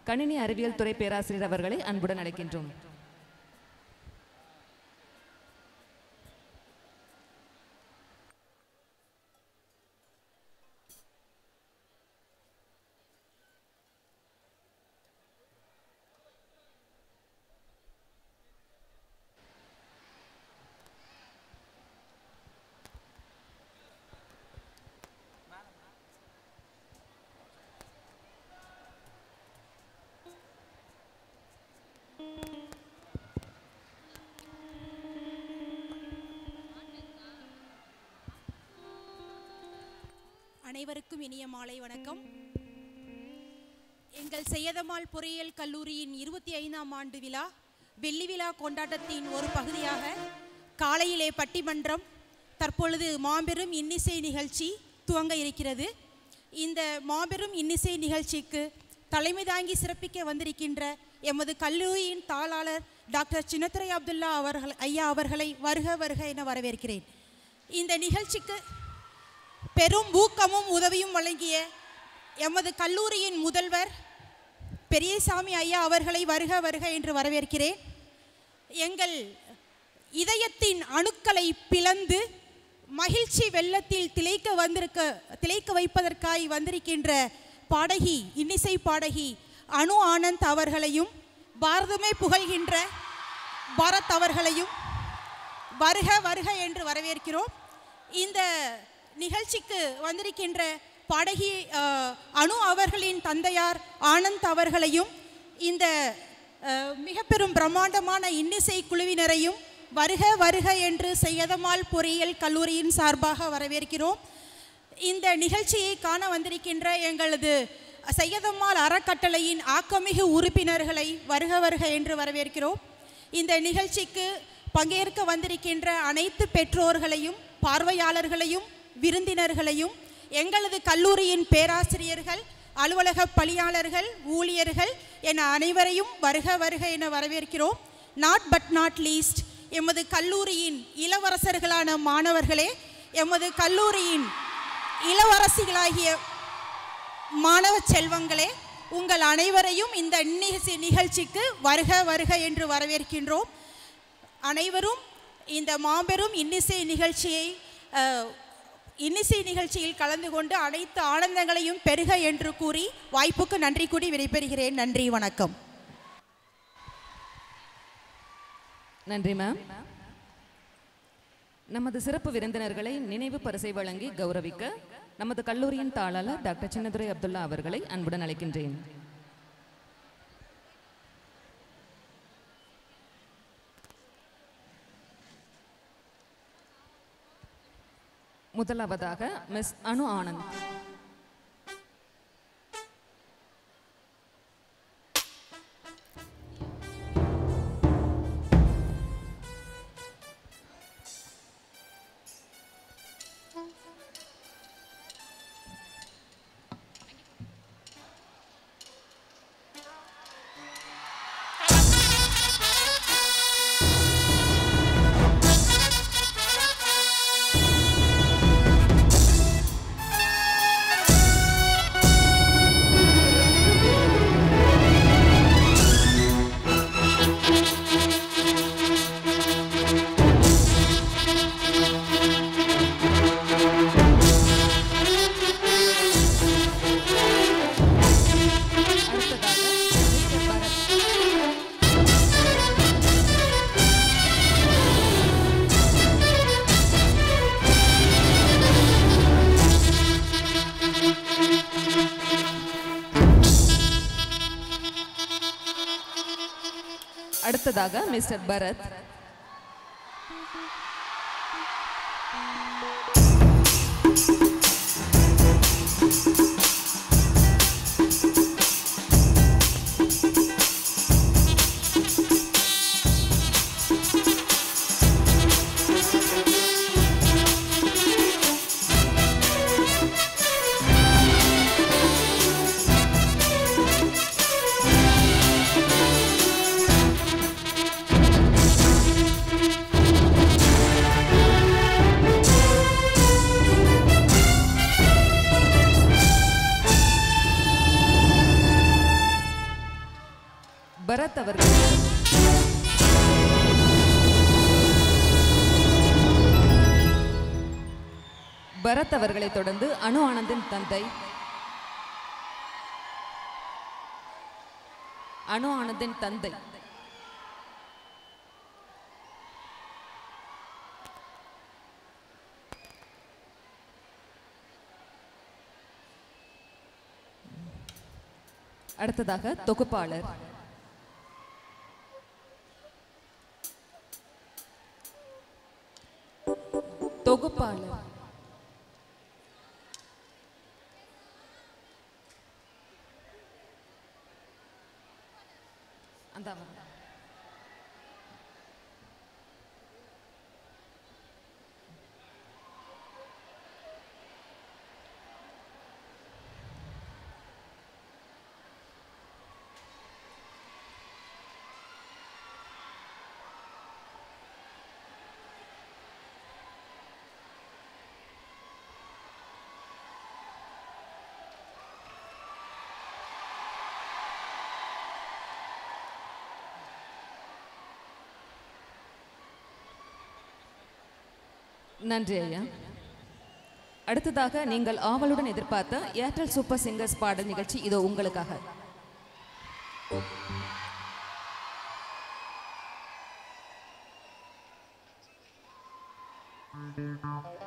கணினி அறிவியல் துறை பேராசிரியர் அவர்களை அன்புடன் அழைக்கின்றோம் அனைவருக்கும் இனிய மாலை வணக்கம் எங்கள் செய்யதமால் பொறியியல் கல்லூரியின் இருபத்தி ஐந்தாம் ஆண்டு விழா வெள்ளி விழா கொண்டாட்டத்தின் ஒரு பகுதியாக காலையிலே பட்டிமன்றம் தற்பொழுது மாபெரும் இன்னிசை நிகழ்ச்சி துவங்க இருக்கிறது இந்த மாபெரும் இன்னிசை நிகழ்ச்சிக்கு தலைமை தாங்கி சிறப்பிக்க வந்திருக்கின்ற எமது கல்லூரியின் தாளாளர் டாக்டர் சின்னத்துரை அப்துல்லா அவர்கள் ஐயா அவர்களை வருக வருக என வரவேற்கிறேன் இந்த நிகழ்ச்சிக்கு பெரும் ஊக்கமும் உதவியும் வழங்கிய எமது கல்லூரியின் முதல்வர் பெரியசாமி ஐயா அவர்களை வருக வருக என்று வரவேற்கிறேன் எங்கள் இதயத்தின் அணுக்களை பிளந்து மகிழ்ச்சி வெள்ளத்தில் திளைக்க வந்திருக்க திளைக்க வைப்பதற்காய் வந்திருக்கின்ற பாடகி இன்னிசை பாடகி அனு ஆனந்த் அவர்களையும் பாரதமே புகழ்கின்ற பாரத் அவர்களையும் வருக வருக என்று வரவேற்கிறோம் இந்த நிகழ்ச்சிக்கு வந்திருக்கின்ற பாடகி அஹ், அனு அவர்களின் தந்தையார் ஆனந்த் அவர்களையும் இந்த அஹ், மிக பெரும் பிரம்மாண்டமான இன்னிசை குழுவினரையும் வருக வருக என்று செய்யதமால் பொறியியல் கல்லூரியின் சார்பாக வரவேற்கிறோம் இந்த நிகழ்ச்சியை காண வந்திருக்கின்ற எங்களது செய்யதம்மாள் அறக்கட்டளையின் ஆக்கமிகு உறுப்பினர்களை வருக வருக என்று வரவேற்கிறோம் இந்த நிகழ்ச்சிக்கு பங்கேற்க வந்திருக்கின்ற அனைத்து பெற்றோர்களையும் பார்வையாளர்களையும் விருந்தினர்களையும் எங்களது கல்லூரியின் பேராசிரியர்கள் அலுவலக பணியாளர்கள் ஊழியர்கள் என அனைவரையும் வருக வருக என வரவேற்கிறோம் நாட் பட் நாட் லீஸ்ட் எமது கல்லூரியின் இளவரசர்களான மாணவர்களே எமது கல்லூரியின் இளவரசிகளாகிய மாணவ செல்வங்களே உங்கள் அனைவரையும் இந்த நிகழ்ச்சி நிகழ்ச்சிக்கு வருக வருக என்று வரவேற்கின்றோம் அனைவரும் இந்த மாபெரும் இன்னிசை நிகழ்ச்சியை அஹ், இன்னிசை நிகழ்ச்சியில் கலந்து கொண்டு அனைத்து ஆனந்தங்களையும் பெருக என்று கூறி வாய்ப்புக்கு நன்றி கூறி விடைபெறுகிறேன் நன்றி வணக்கம் நன்றி மேம் நமது சிறப்பு விருந்தினர்களை நினைவு பரிசை வழங்கி கௌரவிக்க நமது கல்லூரியின் தாளாளர் டாக்டர் சின்னதுரை அப்துல்லா அவர்களை அன்புடன் அழைக்கின்றேன் முதலாவதாக மிஸ் அனு ஆனந்த் அடுத்ததாக மிஸ்டர் பரத் அடுத்ததாக மிஸ்டர் பரத் பரத் அவர்கள் பரத் அவர்களை தொடர்ந்து அனு ஆனந்தின் தந்தை அனு ஆனந்தின் தந்தை அடுத்ததாக தொகுப்பாளர் தொகுப்பாளர் அந்த நன்றி ஐயா அடுத்ததாக நீங்கள் ஆவலுடன் எதிர்பார்த்த ஏர்டெல் சூப்பர் சிங்கர்ஸ் பாடல் நிகழ்ச்சி இதோ உங்களுக்காக Thank